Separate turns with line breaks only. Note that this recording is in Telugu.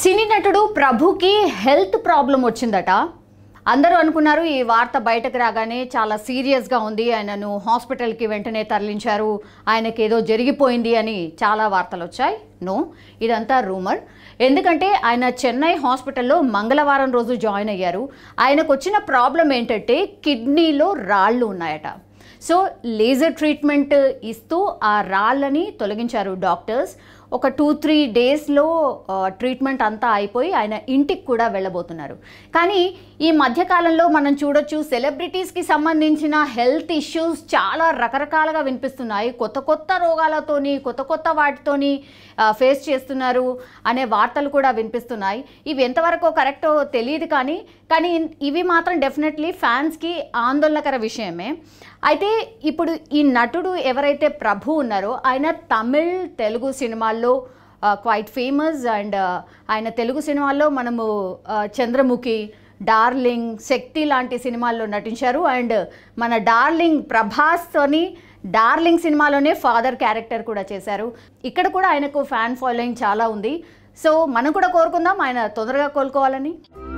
సినీ నటుడు ప్రభుకి హెల్త్ ప్రాబ్లం వచ్చిందట అందరూ అనుకున్నారు ఈ వార్త బయటకు రాగానే చాలా సీరియస్గా ఉంది ఆయనను హాస్పిటల్కి వెంటనే తరలించారు ఆయనకి ఏదో జరిగిపోయింది అని చాలా వార్తలు వచ్చాయి నో ఇదంతా రూమర్ ఎందుకంటే ఆయన చెన్నై హాస్పిటల్లో మంగళవారం రోజు జాయిన్ అయ్యారు ఆయనకు వచ్చిన ప్రాబ్లం ఏంటంటే కిడ్నీలో రాళ్ళు ఉన్నాయట సో లేజర్ ట్రీట్మెంట్ ఇస్తూ ఆ రాళ్ళని తొలగించారు డాక్టర్స్ ఒక టూ త్రీ డేస్లో ట్రీట్మెంట్ అంతా అయిపోయి ఆయన ఇంటికి కూడా వెళ్ళబోతున్నారు కానీ ఈ మధ్యకాలంలో మనం చూడొచ్చు సెలబ్రిటీస్కి సంబంధించిన హెల్త్ ఇష్యూస్ చాలా రకరకాలుగా వినిపిస్తున్నాయి కొత్త కొత్త రోగాలతోని కొత్త కొత్త వాటితోని ఫేస్ చేస్తున్నారు అనే వార్తలు కూడా వినిపిస్తున్నాయి ఇవి ఎంతవరకు కరెక్టో తెలియదు కానీ కానీ ఇవి మాత్రం డెఫినెట్లీ ఫ్యాన్స్కి ఆందోళనకర విషయమే అయితే ఇప్పుడు ఈ నటుడు ఎవరైతే ప్రభు ఉన్నారో ఆయన తమిళ్ తెలుగు సినిమాల్లో క్వైట్ ఫేమస్ అండ్ ఆయన తెలుగు సినిమాల్లో మనము ఆ, చంద్రముఖి డార్లింగ్ శక్తి లాంటి సినిమాల్లో నటించారు అండ్ మన డార్లింగ్ ప్రభాస్తోని డార్లింగ్ సినిమాలోనే ఫాదర్ క్యారెక్టర్ కూడా చేశారు ఇక్కడ కూడా ఆయనకు ఫ్యాన్ ఫాలోయింగ్ చాలా ఉంది సో మనం కూడా కోరుకుందాం ఆయన తొందరగా కోలుకోవాలని